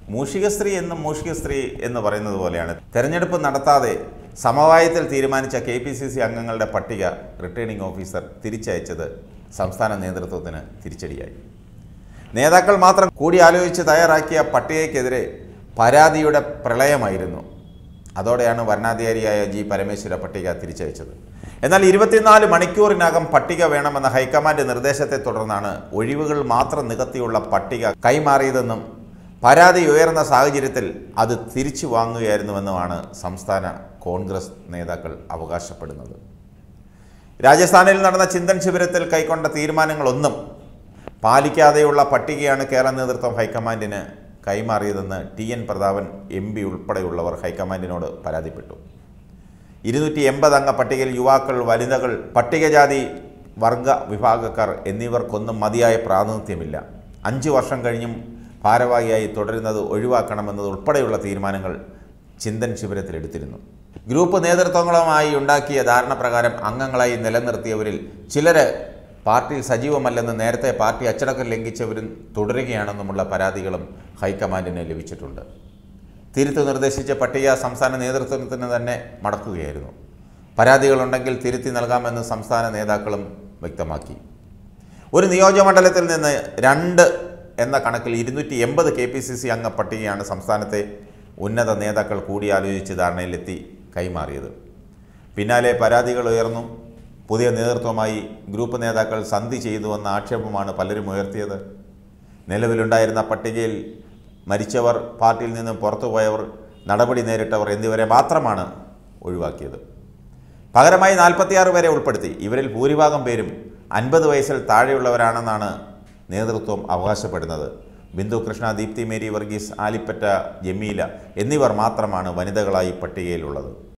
മൂഷിക സ്ത്രീ എന്നും മൂഷിക സ്ത്രീ എന്ന് പറയുന്നത് പോലെയാണ് തെരഞ്ഞെടുപ്പ് നടത്താതെ സമവായത്തിൽ തീരുമാനിച്ച കെ പി സി സി അംഗങ്ങളുടെ പട്ടിക റിട്ടേണിംഗ് ഓഫീസർ തിരിച്ചയച്ചത് സംസ്ഥാന നേതൃത്വത്തിന് തിരിച്ചടിയായി നേതാക്കൾ മാത്രം കൂടിയാലോചിച്ച് തയ്യാറാക്കിയ പട്ടികയ്ക്കെതിരെ പരാതിയുടെ പ്രളയമായിരുന്നു അതോടെയാണ് വരണാധികാരിയായ ജി പരമേശ്വര പട്ടിക തിരിച്ചയച്ചത് എന്നാൽ ഇരുപത്തിനാല് മണിക്കൂറിനകം പട്ടിക വേണമെന്ന ഹൈക്കമാൻഡ് നിർദ്ദേശത്തെ തുടർന്നാണ് ഒഴിവുകൾ മാത്രം നികത്തിയുള്ള പട്ടിക കൈമാറിയതെന്നും പരാതി ഉയർന്ന സാഹചര്യത്തിൽ അത് തിരിച്ചു വാങ്ങുകയായിരുന്നുവെന്നുമാണ് സംസ്ഥാന കോൺഗ്രസ് നേതാക്കൾ അവകാശപ്പെടുന്നത് രാജസ്ഥാനിൽ നടന്ന ചിന്തൻ ശിബിരത്തിൽ കൈക്കൊണ്ട തീരുമാനങ്ങളൊന്നും പാലിക്കാതെയുള്ള പട്ടികയാണ് കേരള നേതൃത്വം ഹൈക്കമാൻഡിന് കൈമാറിയതെന്ന് T N Prathapan M P ഉൾപ്പെടെയുള്ളവർ ഹൈക്കമാൻഡിനോട് പരാതിപ്പെട്ടു ഇരുന്നൂറ്റി എൺപത് അംഗ പട്ടികയിൽ യുവാക്കൾ വനിതകൾ പട്ടികജാതി വർഗ വിഭാഗക്കാർ എന്നിവർക്കൊന്നും മതിയായ പ്രാതിനിധ്യമില്ല അഞ്ച് വർഷം കഴിഞ്ഞും ഭാരവാഹിയായി തുടരുന്നത് ഒഴിവാക്കണമെന്നത് ഉൾപ്പെടെയുള്ള തീരുമാനങ്ങൾ ചിന്തൻ ശിബിരത്തിലെടുത്തിരുന്നു ഗ്രൂപ്പ് നേതൃത്വങ്ങളുമായി ഉണ്ടാക്കിയ ധാരണ പ്രകാരം അംഗങ്ങളായി നിലനിർത്തിയവരിൽ ചിലര് പാർട്ടിയിൽ സജീവമല്ലെന്ന് നേരത്തെ പാർട്ടി അച്ചടക്കം ലംഘിച്ചവരും തുടരുകയാണെന്നുമുള്ള പരാതികളും ഹൈക്കമാൻഡിന് ലഭിച്ചിട്ടുണ്ട് തിരുത്ത് നിർദ്ദേശിച്ച പട്ടിക സംസ്ഥാന നേതൃത്വത്തിന് തന്നെ മടക്കുകയായിരുന്നു പരാതികളുണ്ടെങ്കിൽ തിരുത്തി നൽകാമെന്ന് സംസ്ഥാന നേതാക്കളും വ്യക്തമാക്കി ഒരു നിയോജകമണ്ഡലത്തിൽ നിന്ന് രണ്ട് എന്ന കണക്കിൽ ഇരുന്നൂറ്റി എൺപത് കെ പി സി സി അംഗ പട്ടികയാണ് സംസ്ഥാനത്തെ ഉന്നത നേതാക്കൾ കൂടിയാലോചിച്ച് ധാരണയിലെത്തി കൈമാറിയത് പിന്നാലെ പരാതികൾ ഉയർന്നു പുതിയ നേതൃത്വമായി ഗ്രൂപ്പ് നേതാക്കൾ സന്ധി ചെയ്തുവെന്ന ആക്ഷേപമാണ് പലരും ഉയർത്തിയത് നിലവിലുണ്ടായിരുന്ന പട്ടികയിൽ മരിച്ചവർ പാർട്ടിയിൽ നിന്ന് പുറത്തുപോയവർ നടപടി നേരിട്ടവർ എന്നിവരെ മാത്രമാണ് ഒഴിവാക്കിയത് പകരമായി നാൽപ്പത്തിയാറ് പേരെ ഉൾപ്പെടുത്തി ഇവരിൽ ഭൂരിഭാഗം പേരും അൻപത് വയസ്സിൽ താഴെയുള്ളവരാണെന്നാണ് നേതൃത്വം അവകാശപ്പെടുന്നത് ബിന്ദു കൃഷ്ണ ദീപ്തി മേരി വർഗീസ് ആലിപ്പറ്റ ജമീല എന്നിവർ മാത്രമാണ് വനിതകളായി പട്ടികയിലുള്ളത്